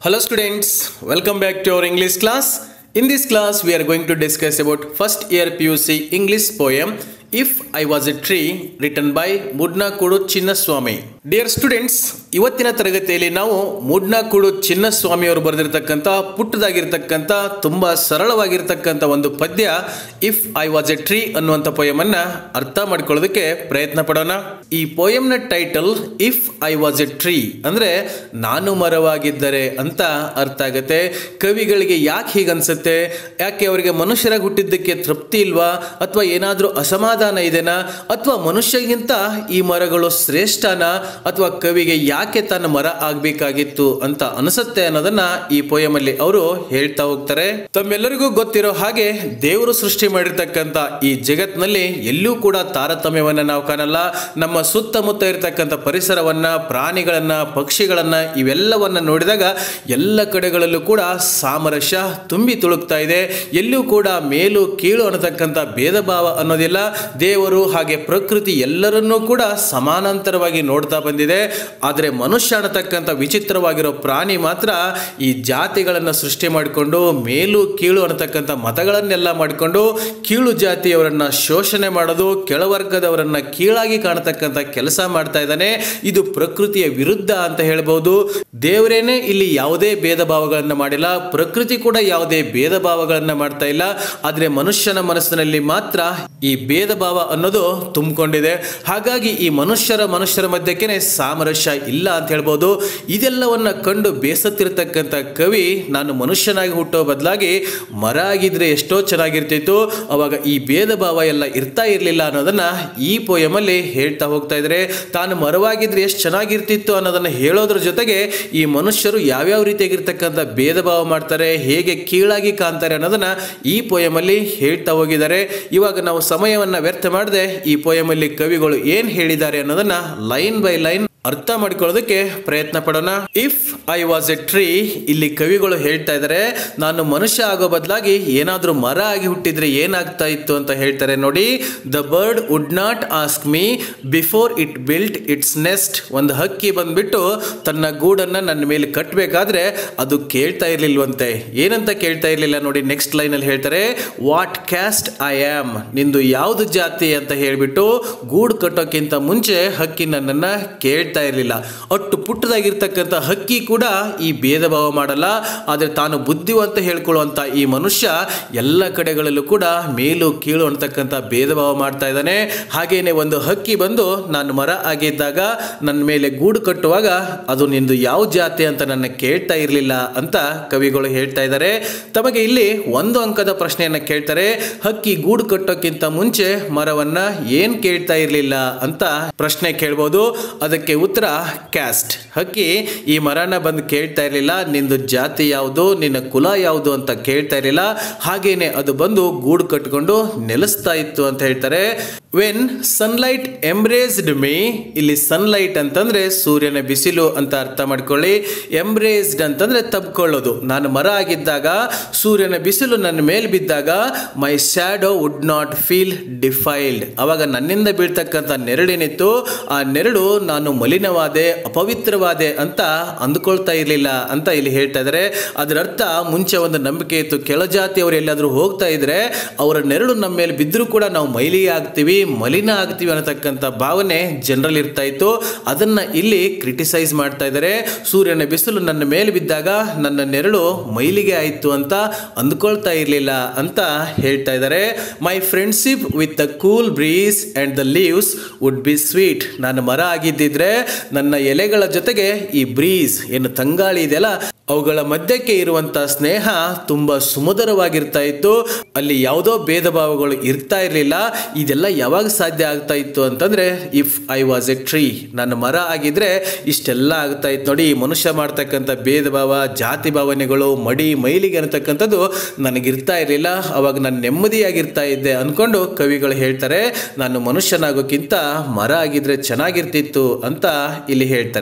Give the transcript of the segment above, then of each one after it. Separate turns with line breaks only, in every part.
Hello students, welcome back to our English class. In this class, we are going to discuss about first year PUC English poem If I Was a Tree written by Mudnakudu Chinnaswamy. Dear students, ಇವತ್ತಿನ ತರಗತಿಯಲ್ಲಿ ನಾವು ಮುಡ್ನಾಕುಡು ಚಿನ್ನಸ್ವಾಮಿ ಅವರು ಬರೆದಿರ್ತಕ್ಕಂಥ ಪುಟ್ಟದಾಗಿರ್ತಕ್ಕಂಥ ತುಂಬ ಸರಳವಾಗಿರ್ತಕ್ಕಂಥ ಒಂದು ಪದ್ಯ if I was a tree ಅನ್ನುವಂಥ ಪೋಯಮನ್ನ ಅರ್ಥ ಮಾಡ್ಕೊಳ್ಳೋದಕ್ಕೆ ಪ್ರಯತ್ನ ಪಡೋಣ ಈ ಪೋಯಂನ title if I was a tree ಅಂದ್ರೆ ನಾನು ಮರವಾಗಿದ್ದರೆ ಅಂತ ಅರ್ಥ ಆಗತ್ತೆ ಕವಿಗಳಿಗೆ ಯಾಕೆ ಹೀಗನ್ಸುತ್ತೆ ಯಾಕೆ ಅವರಿಗೆ ಮನುಷ್ಯರಾಗಿ ಹುಟ್ಟಿದ್ದಕ್ಕೆ ತೃಪ್ತಿ ಇಲ್ವಾ ಅಥವಾ ಏನಾದರೂ ಅಸಮಾಧಾನ ಇದೆನಾ ಅಥವಾ ಮನುಷ್ಯಗಿಂತ ಈ ಮರಗಳು ಶ್ರೇಷ್ಠನಾ ಅಥವಾ ಕವಿಗೆ ಯಾಕೆ ತನ್ನ ಮರ ಆಗ್ಬೇಕಾಗಿತ್ತು ಅಂತ ಅನಿಸುತ್ತೆ ಅನ್ನೋದನ್ನ ಈ poem ಅಲ್ಲಿ ಅವರು ಹೇಳ್ತಾ ಹೋಗ್ತಾರೆ ತಮ್ಮೆಲ್ಲರಿಗೂ ಗೊತ್ತಿರೋ ಹಾಗೆ ದೇವರು ಸೃಷ್ಟಿ ಮಾಡಿರ್ತಕ್ಕಂಥ ಈ ಜಗತ್ನಲ್ಲಿ ಎಲ್ಲೂ ಕೂಡ ತಾರತಮ್ಯವನ್ನ ನಾವು ಕಾಣಲ್ಲ ನಮ್ಮ ಸುತ್ತಮುತ್ತ ಇರತಕ್ಕಂಥ ಪರಿಸರವನ್ನ ಪ್ರಾಣಿಗಳನ್ನ ಪಕ್ಷಿಗಳನ್ನ ಇವೆಲ್ಲವನ್ನ ನೋಡಿದಾಗ ಎಲ್ಲ ಕಡೆಗಳಲ್ಲೂ ಕೂಡ ಸಾಮರಸ್ಯ ತುಂಬಿ ತುಳುಕ್ತಾ ಇದೆ ಎಲ್ಲೂ ಕೂಡ ಮೇಲು ಕೀಳು ಅನ್ನತಕ್ಕಂಥ ಭೇದ ಭಾವ ಅನ್ನೋದಿಲ್ಲ ದೇವರು ಹಾಗೆ ಪ್ರಕೃತಿ ಎಲ್ಲರನ್ನೂ ಕೂಡ ಸಮಾನಾಂತರವಾಗಿ ನೋಡ್ತಾ ಬಂದಿದೆ ಆದರೆ ಮನುಷ್ಯ ಅನ್ನತಕ್ಕಂಥ ವಿಚಿತ್ರವಾಗಿರೋ ಪ್ರಾಣಿ ಮಾತ್ರ ಈ ಜಾತಿಗಳನ್ನು ಸೃಷ್ಟಿ ಮಾಡಿಕೊಂಡು ಮೇಲು ಕೀಳು ಅನ್ನತಕ್ಕಂಥ ಮತಗಳನ್ನೆಲ್ಲ ಮಾಡಿಕೊಂಡು ಕೀಳು ಜಾತಿಯವರನ್ನ ಶೋಷಣೆ ಮಾಡೋದು ಕೆಳವರ್ಗದವರನ್ನ ಕೀಳಾಗಿ ಕಾಣತಕ್ಕಂಥ ಕೆಲಸ ಮಾಡ್ತಾ ಇದ್ದಾನೆ ಇದು ಪ್ರಕೃತಿಯ ವಿರುದ್ಧ ಅಂತ ಹೇಳ್ಬೋದು ದೇವರೇನೆ ಇಲ್ಲಿ ಯಾವುದೇ ಭೇದ ಭಾವಗಳನ್ನ ಮಾಡಿಲ್ಲ ಪ್ರಕೃತಿ ಕೂಡ ಯಾವುದೇ ಭೇದ ಭಾವಗಳನ್ನ ಮಾಡ್ತಾ ಇಲ್ಲ ಆದ್ರೆ ಮನುಷ್ಯನ ಮನಸ್ಸಿನಲ್ಲಿ ಮಾತ್ರ ಈ ಭೇದ ಭಾವ ಅನ್ನೋದು ತುಂಬಿಕೊಂಡಿದೆ ಹಾಗಾಗಿ ಈ ಮನುಷ್ಯರ ಮನುಷ್ಯರ ಮಧ್ಯಕ್ಕೇನೆ ಸಾಮರಸ್ಯ ಇಲ್ಲ ಅಂತ ಹೇಳ್ಬೋದು ಇದೆಲ್ಲವನ್ನ ಕಂಡು ಬೇಸತ್ತಿರ್ತಕ್ಕಂಥ ಕವಿ ನಾನು ಮನುಷ್ಯನಾಗಿ ಹುಟ್ಟೋ ಬದಲಾಗಿ ಮರ ಆಗಿದ್ರೆ ಎಷ್ಟೋ ಚೆನ್ನಾಗಿರ್ತಿತ್ತು ಅವಾಗ ಈ ಭೇದ ಭಾವ ಎಲ್ಲ ಇರ್ತಾ ಇರಲಿಲ್ಲ ಅನ್ನೋದನ್ನ ಈ ಪೋಯಮಲ್ಲಿ ಹೇಳ್ತಾ ಹೋಗ್ತಾ ಇದ್ದಾರೆ ತಾನು ಮರವಾಗಿದ್ರೆ ಎಷ್ಟು ಚೆನ್ನಾಗಿರ್ತಿತ್ತು ಅನ್ನೋದನ್ನ ಹೇಳೋದ್ರ ಜೊತೆಗೆ ಈ ಮನುಷ್ಯರು ಯಾವ್ಯಾವ ರೀತಿಯಾಗಿರ್ತಕ್ಕಂಥ ಭೇದ ಭಾವ ಮಾಡ್ತಾರೆ ಹೇಗೆ ಕೀಳಾಗಿ ಕಾಣ್ತಾರೆ ಅನ್ನೋದನ್ನ ಈ ಪೋಯಮಲ್ಲಿ ಹೇಳ್ತಾ ಹೋಗಿದ್ದಾರೆ ಇವಾಗ ನಾವು ಸಮಯವನ್ನ ವ್ಯರ್ಥ ಮಾಡದೆ ಈ ಪೋಯಮಲ್ಲಿ ಕವಿಗಳು ಏನ್ ಹೇಳಿದ್ದಾರೆ ಅನ್ನೋದನ್ನ ಲೈನ್ ಬೈ ಲೈನ್ ಅರ್ಥ ಮಾಡ್ಕೊಳ್ಳೋದಕ್ಕೆ ಪ್ರಯತ್ನ ಪಡೋಣ if I was a tree ಇಲ್ಲಿ ಕವಿಗಳು ಹೇಳ್ತಾ ಇದ್ದಾರೆ ನಾನು ಮನುಷ್ಯ ಆಗೋ ಬದಲಾಗಿ ಏನಾದರೂ ಮರ ಆಗಿ ಹುಟ್ಟಿದ್ರೆ ಏನಾಗ್ತಾ ಇತ್ತು ಅಂತ ಹೇಳ್ತಾರೆ ನೋಡಿ the bird would not ask me before it built its nest ಒಂದು ಹಕ್ಕಿ ಬಂದ್ಬಿಟ್ಟು ತನ್ನ ಗೂಡನ್ನ ನನ್ನ ಮೇಲೆ ಕಟ್ಟಬೇಕಾದ್ರೆ ಅದು ಕೇಳ್ತಾ ಇರ್ಲಿಲ್ವಂತೆ ಏನಂತ ಕೇಳ್ತಾ ಇರ್ಲಿಲ್ಲ ನೋಡಿ ನೆಕ್ಸ್ಟ್ ಲೈನಲ್ಲಿ ಹೇಳ್ತಾರೆ ವಾಟ್ ಕ್ಯಾಸ್ಟ್ ಐ ಆಮ್ ನಿಂದು ಯಾವ್ದು ಜಾತಿ ಅಂತ ಹೇಳ್ಬಿಟ್ಟು ಗೂಡು ಕಟ್ಟೋಕ್ಕಿಂತ ಮುಂಚೆ ಹಕ್ಕಿ ನನ್ನನ್ನ ಕೇಳ್ತಾ ಇರಲಿಲ್ಲ ಅಟ್ಟು ಪುಟ್ಟದಾಗಿರ್ತಕ್ಕಂಥ ಹಕ್ಕಿ ಕೂಡ ಈ ಭೇದ ಭಾವ ಮಾಡಲ್ಲ ಆದರೆ ತಾನು ಬುದ್ಧಿವಂತ ಹೇಳ್ಕೊಳ್ಳುವಂಥ ಈ ಮನುಷ್ಯ ಎಲ್ಲ ಕಡೆಗಳಲ್ಲೂ ಕೂಡ ಮೇಲು ಕೀಳು ಅಂತಕ್ಕಂಥ ಭೇದ ಭಾವ ಮಾಡ್ತಾ ಇದ್ದಾನೆ ಹಾಗೇನೆ ಒಂದು ಹಕ್ಕಿ ಬಂದು ನಾನು ಮರ ಆಗಿದ್ದಾಗ ನನ್ನ ಮೇಲೆ ಗೂಡು ಕಟ್ಟುವಾಗ ಅದು ನಿಂದು ಯಾವ ಜಾತಿ ಅಂತ ನನ್ನ ಕೇಳ್ತಾ ಇರಲಿಲ್ಲ ಅಂತ ಕವಿಗಳು ಹೇಳ್ತಾ ಇದ್ದಾರೆ ತಮಗೆ ಇಲ್ಲಿ ಒಂದು ಅಂಕದ ಪ್ರಶ್ನೆಯನ್ನ ಕೇಳ್ತಾರೆ ಹಕ್ಕಿ ಗೂಡು ಕಟ್ಟೋಕ್ಕಿಂತ ಮುಂಚೆ ಮರವನ್ನ ಏನ್ ಕೇಳ್ತಾ ಇರಲಿಲ್ಲ ಅಂತ ಪ್ರಶ್ನೆ ಕೇಳ್ಬೋದು ಅದಕ್ಕೆ ಉತ್ತರ ಕ್ಯಾಸ್ಟ್ ಹಕ್ಕಿ ಈ ಮರನ ಬಂದು ಕೇಳ್ತಾ ಇರಲಿಲ್ಲ ನಿಂದು ಜಾತಿ ಯಾವುದು ನಿನ್ನ ಕುಲ ಯಾವುದು ಅಂತ ಕೇಳ್ತಾ ಇರಲಿಲ್ಲ ಹಾಗೇನೆ ಅದು ಬಂದು ಗೂಡು ಕಟ್ಕೊಂಡು ನೆಲೆಸ್ತಾ ಇತ್ತು ಅಂತ ಹೇಳ್ತಾರೆ ವೆನ್ ಸನ್ಲೈಟ್ ಎಂಬ್ರೇಸ್ಡ್ ಮೀ ಇಲ್ಲಿ ಸನ್ಲೈಟ್ ಅಂತಂದ್ರೆ ಸೂರ್ಯನ ಬಿಸಿಲು ಅಂತ ಅರ್ಥ ಮಾಡ್ಕೊಳ್ಳಿ ಎಂಬ್ರೇಸ್ಡ್ ಅಂತಂದ್ರೆ ತಬ್ಕೊಳ್ಳೋದು ನಾನು ಮರ ಆಗಿದ್ದಾಗ ಸೂರ್ಯನ ಬಿಸಿಲು ನನ್ನ ಮೇಲೆ ಬಿದ್ದಾಗ my shadow would not feel defiled ಅವಾಗ ನನ್ನಿಂದ ಬೀಳ್ತಕ್ಕಂಥ ನೆರಳೇನಿತ್ತು ಆ ನೆರಳು ನಾನು ಮಲಿನವಾದೆ ಅಪವಿತ್ರವಾದೆ ಅಂತ ಅಂದ್ಕೊಳ್ತಾ ಇರಲಿಲ್ಲ ಅಂತ ಇಲ್ಲಿ ಹೇಳ್ತಾ ಇದ್ದಾರೆ ಅದರ ಅರ್ಥ ಮುಂಚೆ ಒಂದು ನಂಬಿಕೆ ಇತ್ತು ಕೆಳಜಾತಿಯವರು ಎಲ್ಲಾದರೂ ಹೋಗ್ತಾ ಇದ್ರೆ ಅವರ ನೆರಳು ನಮ್ಮ ಮೇಲೆ ಬಿದ್ದರೂ ಕೂಡ ನಾವು ಮೈಲಿಗೆ ಆಗ್ತೀವಿ ಮಲಿನ ಆಗ್ತೀವಿ ಅನ್ನತಕ್ಕಂಥ ಭಾವನೆ ಜನರಲ್ಲಿ ಇರ್ತಾ ಇತ್ತು ಅದನ್ನ ಇಲ್ಲಿ ಕ್ರಿಟಿಸೈಸ್ ಮಾಡ್ತಾ ಇದ್ದಾರೆ ಸೂರ್ಯನ ಬಿಸಿಲು ನನ್ನ ಮೇಲೆ ಬಿದ್ದಾಗ ನನ್ನ ನೆರಳು ಮೈಲಿಗೆ ಆಯಿತು ಅಂತ ಅಂದ್ಕೊಳ್ತಾ ಇರಲಿಲ್ಲ ಅಂತ ಹೇಳ್ತಾ ಇದ್ದಾರೆ my friendship with the cool breeze and the leaves would be sweet ನಾನು ಮರ ಆಗಿದ್ದಿದ್ರೆ ನನ್ನ ಎಲೆಗಳ ಜೊತೆಗೆ ಈ ಬ್ರೀಸ್ ಏನು ತಂಗಾಳಿ ಇದೆಯಲ್ಲ ಅವುಗಳ ಮಧ್ಯಕ್ಕೆ ಇರುವಂತ ಸ್ನೇಹ ತುಂಬಾ ಸುಮಧುರವಾಗಿರ್ತಾ ಇತ್ತು ಅಲ್ಲಿ ಯಾವುದೋ ಭೇದ ಭಾವಗಳು ಇರ್ತಾ ಇರಲಿಲ್ಲ ಇದೆಲ್ಲ ಯಾವಾಗ ಸಾಧ್ಯ ಆಗ್ತಾ ಇತ್ತು ಅಂತಂದ್ರೆ if I was a tree ನನ್ನ ಮರ ಆಗಿದ್ರೆ ಇಷ್ಟೆಲ್ಲ ಆಗ್ತಾ ಇತ್ತು ನೋಡಿ ಈ ಮನುಷ್ಯ ಮಾಡ್ತಕ್ಕಂಥ ಭೇದ ಭಾವ ಜಾತಿ ಭಾವನೆಗಳು ಮಡಿ ಮೈಲಿಗೆ ಅನ್ನತಕ್ಕಂಥದ್ದು ನನಗಿರ್ತಾ ಇರಲಿಲ್ಲ ಅವಾಗ ನಾನು ನೆಮ್ಮದಿಯಾಗಿರ್ತಾ ಇದ್ದೆ ಅನ್ಕೊಂಡು ಕವಿಗಳು ಹೇಳ್ತಾರೆ ನಾನು ಮನುಷ್ಯನಾಗೋಕ್ಕಿಂತ ಮರ ಆಗಿದ್ರೆ ಚೆನ್ನಾಗಿರ್ತಿತ್ತು ಅಂತ ಇಲ್ಲಿ ಹೇಳ್ತಾರೆ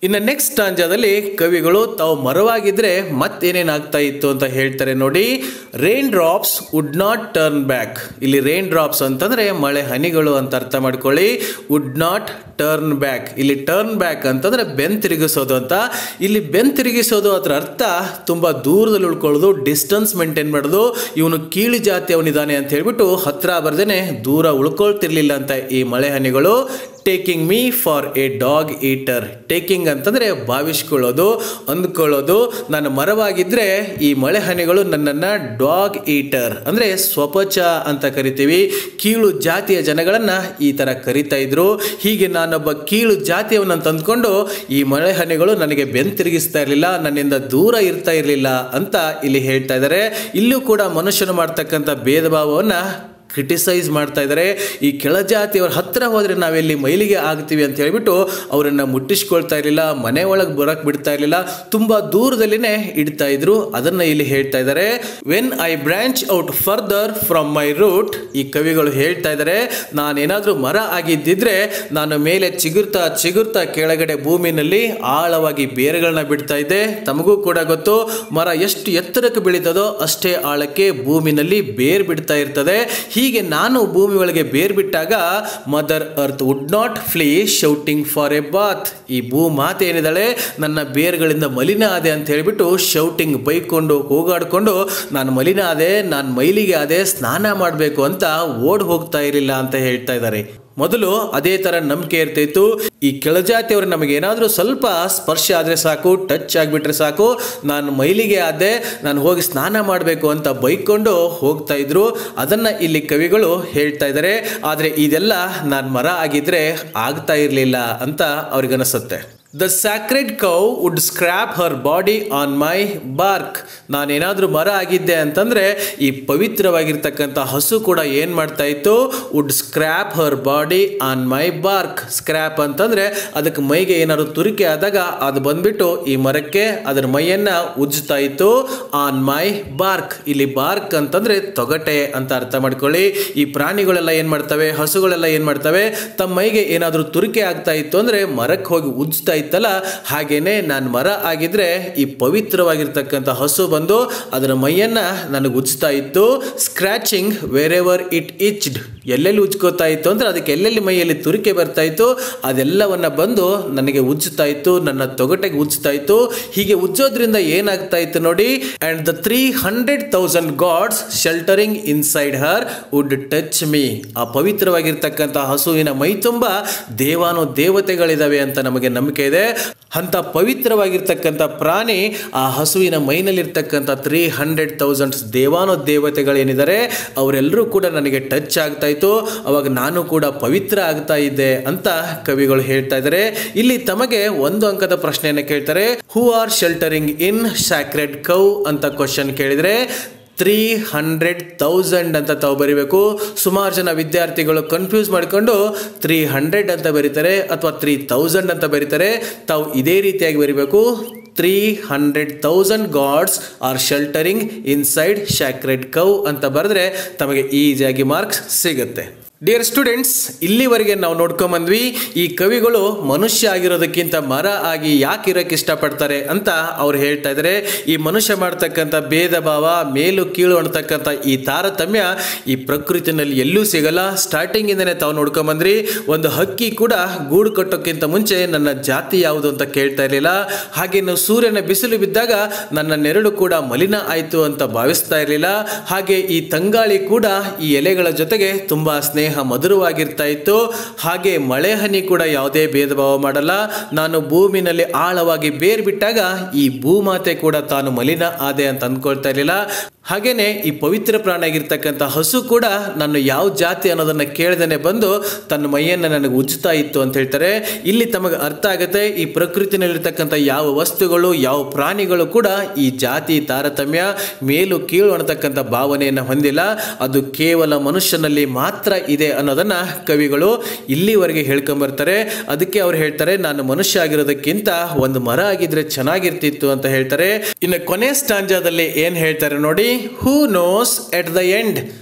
ಇನ್ನು ನೆಕ್ಸ್ಟ್ ಸ್ಟಾಂಜಾದಲ್ಲಿ ಕವಿಗಳು ತಾವು ಮರವಾಗಿದ್ರೆ ಮತ್ತೇನೇನಾಗ್ತಾ ಇತ್ತು ಅಂತ ಹೇಳ್ತಾರೆ ನೋಡಿ rain drops would not turn back ಇಲ್ಲಿ ರೈನ್ ಡ್ರಾಪ್ಸ್ ಅಂತಂದ್ರೆ ಮಳೆ ಹನಿಗಳು ಅಂತ ಅರ್ಥ ಮಾಡ್ಕೊಳ್ಳಿ ವುಡ್ ನಾಟ್ ಟರ್ನ್ ಬ್ಯಾಕ್ ಇಲ್ಲಿ ಟರ್ನ್ ಬ್ಯಾಕ್ ಅಂತಂದ್ರೆ ಬೆನ್ ತಿರುಗಿಸೋದು ಅಂತ ಇಲ್ಲಿ ಬೆನ್ ತಿರುಗಿಸೋದು ಅದರ ಅರ್ಥ ತುಂಬಾ ದೂರದಲ್ಲಿ ಉಳ್ಕೊಳ್ಳೋದು ಡಿಸ್ಟೆನ್ಸ್ ಮೇಂಟೈನ್ ಮಾಡೋದು ಇವನು ಕೀಳು ಜಾತಿಯವನಿದ್ದಾನೆ ಅಂತ ಹೇಳ್ಬಿಟ್ಟು ಹತ್ರ ಬರ್ದೇನೆ ದೂರ ಉಳ್ಕೊಳ್ತಿರ್ಲಿಲ್ಲ ಅಂತ ಈ ಮಳೆ ಹನಿಗಳು taking me for a dog eater taking ಅಂತಂದರೆ ಭಾವಿಸ್ಕೊಳ್ಳೋದು ಅಂದ್ಕೊಳ್ಳೋದು ನಾನು ಮರವಾಗಿದ್ದರೆ ಈ ಮಳೆ ಹನಿಗಳು ನನ್ನನ್ನು ಡಾಗ್ ಈಟರ್ ಅಂದರೆ ಸ್ವಪಚ ಅಂತ ಕರಿತೀವಿ ಕೀಳು ಜಾತಿಯ ಜನಗಳನ್ನು ಈ ಥರ ಕರಿತಾ ಇದ್ರು ಹೀಗೆ ನಾನೊಬ್ಬ ಕೀಳು ಜಾತಿಯವನಂತ ಅಂದ್ಕೊಂಡು ಈ ಮಳೆ ಹನಿಗಳು ನನಗೆ ಬೆನ್ ತಿರುಗಿಸ್ತಾ ಇರಲಿಲ್ಲ ನನ್ನಿಂದ ದೂರ ಇರ್ತಾ ಇರಲಿಲ್ಲ ಅಂತ ಇಲ್ಲಿ ಹೇಳ್ತಾ ಇದ್ದಾರೆ ಇಲ್ಲೂ ಕೂಡ ಮನುಷ್ಯನು ಮಾಡ್ತಕ್ಕಂಥ ಭೇದ ಭಾವವನ್ನು ಕ್ರಿಟಿಸೈಸ್ ಮಾಡ್ತಾ ಇದ್ದಾರೆ ಈ ಕೆಳಜಾತಿಯವ್ರ ಹತ್ರ ಹೋದರೆ ನಾವೆಲ್ಲಿ ಮೈಲಿಗೆ ಆಗ್ತೀವಿ ಅಂತ ಹೇಳ್ಬಿಟ್ಟು ಅವರನ್ನು ಮುಟ್ಟಿಸ್ಕೊಳ್ತಾ ಇರಲಿಲ್ಲ ಮನೆ ಒಳಗೆ ಬರೋಕ್ಕೆ ಬಿಡ್ತಾ ಇರಲಿಲ್ಲ ತುಂಬ ದೂರದಲ್ಲಿನೇ ಇಡ್ತಾ ಇದ್ರು ಅದನ್ನು ಇಲ್ಲಿ ಹೇಳ್ತಾ ಇದ್ದಾರೆ when I branch out further from my root ಈ ಕವಿಗಳು ಹೇಳ್ತಾ ಇದ್ದಾರೆ ನಾನೇನಾದರೂ ಮರ ಆಗಿದ್ದಿದ್ರೆ ನಾನು ಮೇಲೆ ಚಿಗುರ್ತಾ ಚಿಗುರ್ತಾ ಕೆಳಗಡೆ ಭೂಮಿನಲ್ಲಿ ಆಳವಾಗಿ ಬೇರುಗಳನ್ನ ಬಿಡ್ತಾ ಇದ್ದೆ ತಮಗೂ ಕೂಡ ಗೊತ್ತು ಮರ ಎಷ್ಟು ಎತ್ತರಕ್ಕೆ ಬೆಳೀತದೋ ಅಷ್ಟೇ ಆಳಕ್ಕೆ ಭೂಮಿನಲ್ಲಿ ಬೇರ್ ಬಿಡ್ತಾ ಇರ್ತದೆ ಹೀಗೆ ನಾನು ಭೂಮಿ ಒಳಗೆ ಬೇರ್ ಬಿಟ್ಟಾಗ mother earth would not flee shouting for a bath ಈ ಭೂ ಮಾತೆ ಏನಿದ್ದಾಳೆ ನನ್ನ ಬೇರ್ಗಳಿಂದ ಮಲಿನ ಆದೆ ಅಂತ ಹೇಳಿಬಿಟ್ಟು ಶೌಟಿಂಗ್ ಬೈಕೊಂಡು ಕೂಗಾಡ್ಕೊಂಡು ನಾನು ಮಲಿನ ಆದೆ ನಾನು ಮೈಲಿಗೆ ಆದೆ ಸ್ನಾನ ಮಾಡಬೇಕು ಅಂತ ಓಡ್ ಹೋಗ್ತಾ ಇರಲಿಲ್ಲ ಅಂತ ಹೇಳ್ತಾ ಇದ್ದಾರೆ ಮೊದಲು ಅದೇ ಥರ ನಂಬಿಕೆ ಇರ್ತಿತ್ತು ಈ ಕೆಳಜಾತಿಯವರು ನಮಗೆ ಏನಾದರೂ ಸ್ವಲ್ಪ ಸ್ಪರ್ಶ ಆದರೆ ಸಾಕು ಟಚ್ ಆಗಿಬಿಟ್ರೆ ಸಾಕು ನಾನು ಮೈಲಿಗೆ ಆದೆ ನಾನು ಹೋಗಿ ಸ್ನಾನ ಮಾಡಬೇಕು ಅಂತ ಬೈಕೊಂಡು ಹೋಗ್ತಾ ಇದ್ರು ಅದನ್ನು ಇಲ್ಲಿ ಕವಿಗಳು ಹೇಳ್ತಾ ಇದ್ದಾರೆ ಆದರೆ ಇದೆಲ್ಲ ನಾನು ಮರ ಆಗಿದ್ರೆ ಆಗ್ತಾ ಇರಲಿಲ್ಲ ಅಂತ ಅವ್ರಿಗನಿಸುತ್ತೆ the sacred cow would scrap her body on my bark ನಾನೇನಾದರೂ ಮರ ಆಗಿದ್ದೆ ಅಂತಂದರೆ ಈ ಪವಿತ್ರವಾಗಿರ್ತಕ್ಕಂಥ ಹಸು ಕೂಡ ಏನು ಮಾಡ್ತಾ ಇತ್ತು would scrap her body on my bark scrap ಅಂತಂದರೆ ಅದಕ್ಕೆ ಮೈಗೆ ಏನಾದ್ರು ತುರಿಕೆ ಆದಾಗ ಅದು ಬಂದ್ಬಿಟ್ಟು ಈ ಮರಕ್ಕೆ ಅದರ ಮೈಯನ್ನು ಉಜ್ಜ್ತಾ ಇತ್ತು ಆನ್ ಮೈ ಬಾರ್ಕ್ ಇಲ್ಲಿ ಬಾರ್ಕ್ ಅಂತಂದರೆ ತೊಗಟೆ ಅಂತ ಅರ್ಥ ಮಾಡ್ಕೊಳ್ಳಿ ಈ ಪ್ರಾಣಿಗಳೆಲ್ಲ ಏನು ಮಾಡ್ತವೆ ಹಸುಗಳೆಲ್ಲ ಏನು ಮಾಡ್ತವೆ ತಮ್ಮ ಮೈಗೆ ಏನಾದರೂ ತುರಿಕೆ ಆಗ್ತಾ ಇತ್ತು ಅಂದರೆ ಮರಕ್ಕೆ ಹೋಗಿ ಉಜ್ಜ್ತಾ ಇತ್ತಲ್ಲ ಹಾಗೇನೆ ನಾನು ಮರ ಆಗಿದ್ರೆ ಈ ಪವಿತ್ರವಾಗಿರ್ತಕ್ಕಂಥ ಹಸು ಬಂದು ಅದರ ಮೈಯನ್ನ ನನಗೆ ಉಜ್ತಾ ಇತ್ತು scratching wherever it itched ಎಲ್ಲೆಲ್ಲಿ ಉಜ್ಕೋತಾ ಇತ್ತು ಅಂದ್ರೆ ಅದಕ್ಕೆ ಎಲ್ಲೆಲ್ಲಿ ಮೈಯಲ್ಲಿ ತುರಿಕೆ ಬರ್ತಾ ಇತ್ತು ಅದೆಲ್ಲವನ್ನ ಬಂದು ನನಗೆ ಉಜ್ಜುತ್ತಾ ಇತ್ತು ನನ್ನ ತೊಗಟೆಗೆ ಉಜ್ತಾ ಇತ್ತು ಹೀಗೆ ಉಜ್ಜೋದ್ರಿಂದ ಏನಾಗ್ತಾ ಇತ್ತು ನೋಡಿ and the three hundred thousand gods sheltering inside her would touch me ಆ ಪವಿತ್ರವಾಗಿರ್ತಕ್ಕಂಥ ಹಸುವಿನ ಮೈ ತುಂಬ ದೇವಾನು ದೇವತೆಗಳಿದಾವೆ ಅಂತ ನಮಗೆ ನಂಬಿಕೆ ಇದೆ ಅಂತ ಪವಿತ್ರವಾಗಿರ್ತಕ್ಕಂಥ ಪ್ರಾಣಿ ಆ ಹಸುವಿನ ಮೈನಲ್ಲಿರ್ತಕ್ಕಂಥ ತ್ರೀ ಹಂಡ್ರೆಡ್ ತೌಸಂಡ್ಸ್ ದೇವಾನು ದೇವತೆಗಳೇನಿದ್ದಾರೆ ಅವರೆಲ್ಲರೂ ಕೂಡ ನನಗೆ ಟಚ್ ಆಗ್ತಾ ಇತ್ತು ಅವಾಗ ನಾನು ಕೂಡ ಪವಿತ್ರ ಆಗ್ತಾ ಇದ್ದೆ ಅಂತ ಕವಿಗಳು ಹೇಳ್ತಾ ಇದ್ದಾರೆ ಇಲ್ಲಿ ತಮಗೆ ಒಂದು ಅಂಕದ ಪ್ರಶ್ನೆಯನ್ನು ಕೇಳ್ತಾರೆ who are sheltering in sacred cow ಅಂತ ಕ್ವಶನ್ ಕೇಳಿದರೆ ತ್ರೀ ಹಂಡ್ರೆಡ್ ತೌಸಂಡ್ ಅಂತ ತಾವು ಬರಿಬೇಕು ಸುಮಾರು ಜನ ವಿದ್ಯಾರ್ಥಿಗಳು ಕನ್ಫ್ಯೂಸ್ ಮಾಡಿಕೊಂಡು ತ್ರೀ ಹಂಡ್ರೆಡ್ ಅಂತ ಬರೀತಾರೆ ಅಥವಾ ತ್ರೀ ತೌಸಂಡ್ ಅಂತ ಬರೀತಾರೆ ತಾವು ಇದೇ ರೀತಿಯಾಗಿ ಬರಿಬೇಕು three hundred thousand gods are sheltering inside sacred cow ಅಂತ ಬರೆದ್ರೆ ತಮಗೆ ಈಸಿಯಾಗಿ ಮಾರ್ಕ್ಸ್ ಸಿಗುತ್ತೆ ಡಿಯರ್ ಸ್ಟೂಡೆಂಟ್ಸ್ ಇಲ್ಲಿವರೆಗೆ ನಾವು ನೋಡ್ಕೊಂಬಂದ್ವಿ ಈ ಕವಿಗಳು ಮನುಷ್ಯ ಆಗಿರೋದಕ್ಕಿಂತ ಮರ ಆಗಿ ಯಾಕೆ ಇರೋಕ್ಕೆ ಇಷ್ಟಪಡ್ತಾರೆ ಅಂತ ಅವ್ರು ಹೇಳ್ತಾ ಇದ್ದಾರೆ ಈ ಮನುಷ್ಯ ಮಾಡ್ತಕ್ಕಂಥ ಭೇದ ಭಾವ ಮೇಲು ಕೀಳು ಅಂತಕ್ಕಂಥ ಈ ತಾರತಮ್ಯ ಈ ಪ್ರಕೃತಿನಲ್ಲಿ ಎಲ್ಲೂ ಸಿಗಲ್ಲ ಸ್ಟಾರ್ಟಿಂಗಿಂದನೇ ತಾವು ನೋಡ್ಕೊಂಬಂದ್ರಿ ಒಂದು ಹಕ್ಕಿ ಕೂಡ ಗೂಡು ಕಟ್ಟೋಕ್ಕಿಂತ ಮುಂಚೆ ನನ್ನ ಜಾತಿ ಯಾವುದು ಅಂತ ಕೇಳ್ತಾ ಇರಲಿಲ್ಲ ಹಾಗೆ ನಾವು ಸೂರ್ಯನ ಬಿಸಿಲು ಬಿದ್ದಾಗ ನನ್ನ ನೆರಳು ಕೂಡ ಮಲಿನ ಆಯಿತು ಅಂತ ಭಾವಿಸ್ತಾ ಇರಲಿಲ್ಲ ಹಾಗೆ ಈ ತಂಗಾಳಿ ಕೂಡ ಈ ಎಲೆಗಳ ಜೊತೆಗೆ ತುಂಬಾ ಸ್ನೇಹ ಮಧುರವಾಗಿರ್ತಾ ಇತ್ತು ಹಾಗೆ ಮಳೆ ಹನಿ ಕೂಡ ಯಾವುದೇ ಭೇದ ಭಾವ ಮಾಡಲ್ಲ ನಾನು ಭೂಮಿನಲ್ಲಿ ಆಳವಾಗಿ ಬೇರ್ ಬಿಟ್ಟಾಗ ಈ ಭೂಮಾತೆ ಕೂಡ ತಾನು ಮಲಿನ ಆದೆ ಅಂತ ಅಂದ್ಕೊಳ್ತಾ ಇರಲಿಲ್ಲ ಹಾಗೇನೆ ಈ ಪವಿತ್ರ ಪ್ರಾಣಿ ಆಗಿರ್ತಕ್ಕಂಥ ಹಸು ಕೂಡ ನಾನು ಯಾವ ಜಾತಿ ಅನ್ನೋದನ್ನ ಕೇಳ್ದೇನೆ ಬಂದು ತನ್ನ ಮೈಯನ್ನು ನನಗೆ ಉಜ್ಜುತ್ತಾ ಇತ್ತು ಅಂತ ಹೇಳ್ತಾರೆ ಇಲ್ಲಿ ತಮಗೆ ಅರ್ಥ ಆಗುತ್ತೆ ಈ ಪ್ರಕೃತಿನಲ್ಲಿರ್ತಕ್ಕಂಥ ಯಾವ ವಸ್ತುಗಳು ಯಾವ ಪ್ರಾಣಿಗಳು ಕೂಡ ಈ ಜಾತಿ ತಾರತಮ್ಯ ಮೇಲು ಕೀಳು ಅನ್ನತಕ್ಕಂಥ ಭಾವನೆಯನ್ನು ಹೊಂದಿಲ್ಲ ಅದು ಕೇವಲ ಮನುಷ್ಯನಲ್ಲಿ ಮಾತ್ರ ಇದೆ ಅನ್ನೋದನ್ನ ಕವಿಗಳು ಇಲ್ಲಿವರೆಗೆ ಹೇಳ್ಕೊಂಬರ್ತಾರೆ ಅದಕ್ಕೆ ಅವ್ರು ಹೇಳ್ತಾರೆ ನಾನು ಮನುಷ್ಯ ಆಗಿರೋದಕ್ಕಿಂತ ಒಂದು ಮರ ಆಗಿದ್ರೆ ಚೆನ್ನಾಗಿರ್ತಿತ್ತು ಅಂತ ಹೇಳ್ತಾರೆ ಇನ್ನು ಕೊನೆ ಸ್ಟಾಂಜಾದಲ್ಲಿ ಏನ್ ಹೇಳ್ತಾರೆ ನೋಡಿ who knows at the end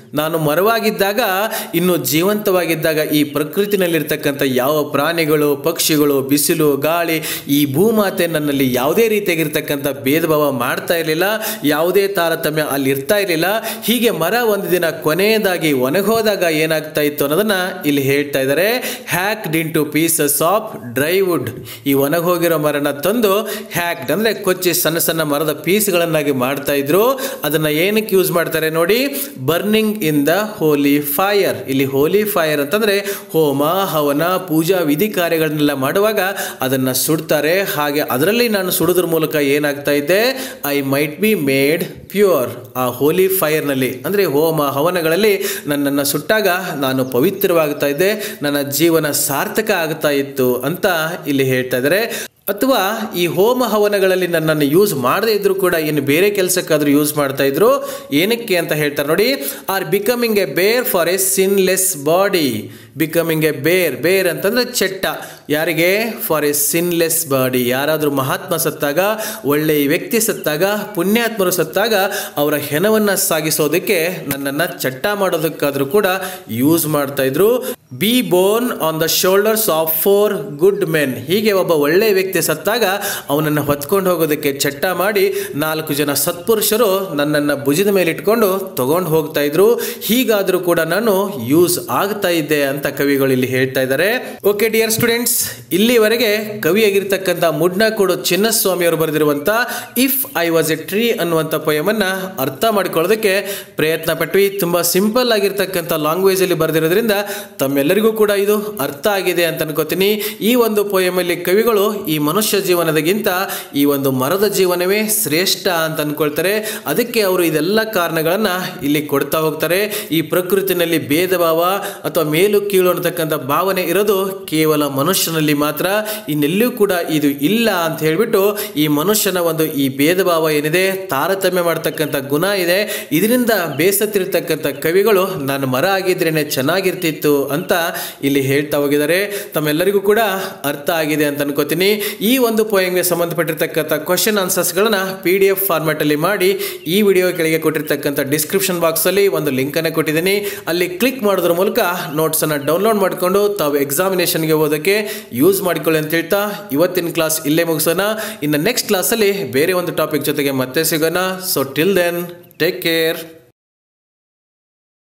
ನಾನು ಮರವಾಗಿದ್ದಾಗ ಇನ್ನು ಜೀವಂತವಾಗಿದ್ದಾಗ ಈ ಪ್ರಕೃತಿನಲ್ಲಿರ್ತಕ್ಕಂಥ ಯಾವ ಪ್ರಾಣಿಗಳು ಪಕ್ಷಿಗಳು ಬಿಸಿಲು ಗಾಳಿ ಈ ಭೂಮಾತೆ ನನ್ನಲ್ಲಿ ಯಾವುದೇ ರೀತಿಯಾಗಿರ್ತಕ್ಕಂಥ ಭೇದ ಭಾವ ಮಾಡ್ತಾ ಇರಲಿಲ್ಲ ಯಾವುದೇ ತಾರತಮ್ಯ ಅಲ್ಲಿ ಇರ್ತಾ ಇರಲಿಲ್ಲ ಹೀಗೆ ಮರ ಒಂದು ದಿನ ಕೊನೆಯದಾಗಿ ಒಣಗೋದಾಗ ಏನಾಗ್ತಾ ಇತ್ತು ಅನ್ನೋದನ್ನ ಇಲ್ಲಿ ಹೇಳ್ತಾ ಇದ್ದಾರೆ hacked into pieces of dry wood ಈ ಒಣಗೋಗಿರೋ ಮರನ ತಂದು ಹ್ಯಾಕ್ಡ್ ಅಂದ್ರೆ ಕೊಚ್ಚಿ ಸಣ್ಣ ಸಣ್ಣ ಮರದ ಪೀಸ್ಗಳನ್ನಾಗಿ ಮಾಡ್ತಾ ಇದ್ರು ಅದನ್ನ ಏನಕ್ಕೆ ಯೂಸ್ ಮಾಡ್ತಾರೆ ನೋಡಿ burning in the holy fire ಇಲ್ಲಿ ಹೋಲಿ ಫೈರ್ ಅಂತಂದ್ರೆ ಹೋಮ ಹವನ ಪೂಜಾ ವಿಧಿ ಕಾರ್ಯಗಳನ್ನೆಲ್ಲ ಮಾಡುವಾಗ ಅದನ್ನ ಸುಡ್ತಾರೆ ಹಾಗೆ ಅದರಲ್ಲಿ ನಾನು ಸುಡೋದ್ರ ಮೂಲಕ ಏನಾಗ್ತಾ ಇದ್ದೆ I might be made pure ಆ ಹೋಲಿ ಫೈರ್ನಲ್ಲಿ ಅಂದರೆ ಹೋಮ ಹವನಗಳಲ್ಲಿ ನನ್ನನ್ನು ಸುಟ್ಟಾಗ ನಾನು ಪವಿತ್ರವಾಗ್ತಾ ಇದ್ದೆ ನನ್ನ ಜೀವನ ಸಾರ್ಥಕ ಆಗ್ತಾ ಇತ್ತು ಅಂತ ಇಲ್ಲಿ ಹೇಳ್ತಾ ಇದ್ದಾರೆ ಅಥವಾ ಈ ಹೋಮ ಹವನಗಳಲ್ಲಿ ನನ್ನನ್ನು ಯೂಸ್ ಮಾಡದೇ ಇದ್ರು ಕೂಡ ಇನ್ನು ಬೇರೆ ಕೆಲಸಕ್ಕಾದ್ರೂ ಯೂಸ್ ಮಾಡ್ತಾ ಇದ್ರು ಏನಕ್ಕೆ ಅಂತ ಹೇಳ್ತಾರೆ ನೋಡಿ or becoming a bier for a sinless body becoming a bier bier ಅಂತಂದ್ರೆ ಚೆಟ್ಟ ಯಾರಿಗೆ ಫಾರ್ ಎ ಸಿನ್ಲೆಸ್ ಬಾಡಿ ಯಾರಾದರೂ ಮಹಾತ್ಮ ಸತ್ತಾಗ ಒಳ್ಳೆಯ ವ್ಯಕ್ತಿ ಸತ್ತಾಗ ಪುಣ್ಯಾತ್ಮರು ಸತ್ತಾಗ ಅವರ ಹೆಣವನ್ನು ಸಾಗಿಸೋದಕ್ಕೆ ನನ್ನನ್ನು ಚಟ್ಟ ಮಾಡೋದಕ್ಕಾದ್ರೂ ಕೂಡ ಯೂಸ್ ಮಾಡ್ತಾ ಇದ್ರು be borne on the shoulders of four good men ಹೀಗೆ ಒಬ್ಬ ಒಳ್ಳೆಯ ವ್ಯಕ್ತಿ ಸತ್ತಾಗ ಅವನನ್ನು ಹೊತ್ಕೊಂಡು ಹೋಗೋದಕ್ಕೆ ಚಟ್ಟ ಮಾಡಿ ನಾಲ್ಕು ಜನ ಸತ್ಪುರುಷರು ನನ್ನನ್ನು ಭುಜದ ಮೇಲೆ ಇಟ್ಕೊಂಡು ತಗೊಂಡು ಹೋಗ್ತಾ ಇದ್ರು ಹೀಗಾದರೂ ಕೂಡ ನಾನು ಯೂಸ್ ಆಗ್ತಾ ಇದ್ದೆ ಅಂತ ಕವಿಗಳು ಇಲ್ಲಿ ಹೇಳ್ತಾ ಇದ್ದಾರೆ ಓಕೆ ಡಿಯರ್ ಸ್ಟೂಡೆಂಟ್ಸ್ ಇಲ್ಲಿವರೆಗೆ ಕವಿಯಾಗಿರ್ತಕ್ಕಂಥ ಮುಡ್ನಕೋಡು ಚಿನ್ನಸ್ವಾಮಿ ಅವರು ಬರೆದಿರುವಂತ if I was a tree ಅನ್ನುವಂಥ ಪೊಯಮನ್ನ ಅರ್ಥ ಮಾಡಿಕೊಳ್ಳೋದಕ್ಕೆ ಪ್ರಯತ್ನ ಪಟ್ವಿ ತುಂಬಾ ಸಿಂಪಲ್ ಆಗಿರ್ತಕ್ಕಂಥ ಲ್ಯಾಂಗ್ವೇಜ್ ಅಲ್ಲಿ ಬರೆದಿರೋದ್ರಿಂದ ತಮ್ಮೆಲ್ಲರಿಗೂ ಕೂಡ ಇದು ಅರ್ಥ ಆಗಿದೆ ಅಂತ ಅನ್ಕೋತೀನಿ ಈ ಒಂದು ಪೊಯಮಲ್ಲಿ ಕವಿಗಳು ಈ ಮನುಷ್ಯ ಜೀವನದಗಿಂತ ಈ ಒಂದು ಮರದ ಜೀವನವೇ ಶ್ರೇಷ್ಠ ಅಂತ ಅನ್ಕೊಳ್ತಾರೆ ಅದಕ್ಕೆ ಅವರು ಇದೆಲ್ಲ ಕಾರಣಗಳನ್ನ ಇಲ್ಲಿ ಕೊಡ್ತಾ ಹೋಗ್ತಾರೆ ಈ ಪ್ರಕೃತಿನಲ್ಲಿ ಭೇದ ಭಾವ ಅಥವಾ ಮೇಲು ಕೀಳು ಅನ್ನತಕ್ಕಂಥ ಭಾವನೆ ಇರೋದು ಕೇವಲ ಮನುಷ್ಯನಲ್ಲಿ ಮಾತ್ರ ಇನ್ನೆಲ್ಲೂ ಕೂಡ ಇದು ಇಲ್ಲ ಅಂತ ಹೇಳ್ಬಿಟ್ಟು ಈ ಮನುಷ್ಯನ ಒಂದು ಈ ಭೇದ ಭಾವ ಏನಿದೆ ತಾರತಮ್ಯ ಮಾಡ್ತಕ್ಕಂಥ ಗುಣ ಇದೆ ಇದರಿಂದ ಬೇಸತ್ತಿರ್ತಕ್ಕಂಥ ಕವಿಗಳು ನಾನು ಮರ ಆಗಿದ್ರೇನೆ ಚೆನ್ನಾಗಿರ್ತಿತ್ತು ಅಂತ ಇಲ್ಲಿ ಹೇಳ್ತಾ ಹೋಗಿದ್ದಾರೆ ತಮ್ಮೆಲ್ಲರಿಗೂ ಕೂಡ ಅರ್ಥ ಆಗಿದೆ ಅಂತ ಅನ್ಕೋತೀನಿ ಈ ಒಂದು ಪೋಯಂಗೆ ಸಂಬಂಧಪಟ್ಟಿರ್ತಕ್ಕಂಥ ಕ್ವಶನ್ ಆನ್ಸರ್ಸ್ಗಳನ್ನ ಪಿ ಡಿ ಎಫ್ ಫಾರ್ಮ್ಯಾಟಲ್ಲಿ ಮಾಡಿ ಈ ವಿಡಿಯೋ ಕೆಳಗೆ ಕೊಟ್ಟಿರ್ತಕ್ಕಂಥ ಡಿಸ್ಕ್ರಿಪ್ಷನ್ ಬಾಕ್ಸಲ್ಲಿ ಒಂದು ಲಿಂಕನ್ನು ಕೊಟ್ಟಿದ್ದೀನಿ ಅಲ್ಲಿ ಕ್ಲಿಕ್ ಮಾಡೋದ್ರ ಮೂಲಕ ನೋಟ್ಸನ್ನು ಡೌನ್ಲೋಡ್ ಮಾಡಿಕೊಂಡು ತಾವು ಎಕ್ಸಾಮಿನೇಷನ್ಗೆ ಓದೋಕ್ಕೆ ಯೂಸ್ ಮಾಡಿಕೊಳ್ಳಿ ಅಂತ ಹೇಳ್ತಾ ಇವತ್ತಿನ ಕ್ಲಾಸ್ ಇಲ್ಲೇ ಮುಗಿಸೋಣ ಇನ್ನು ನೆಕ್ಸ್ಟ್ ಕ್ಲಾಸಲ್ಲಿ ಬೇರೆ ಒಂದು ಟಾಪಿಕ್ ಜೊತೆಗೆ ಮತ್ತೆ ಸಿಗೋಣ so till then take care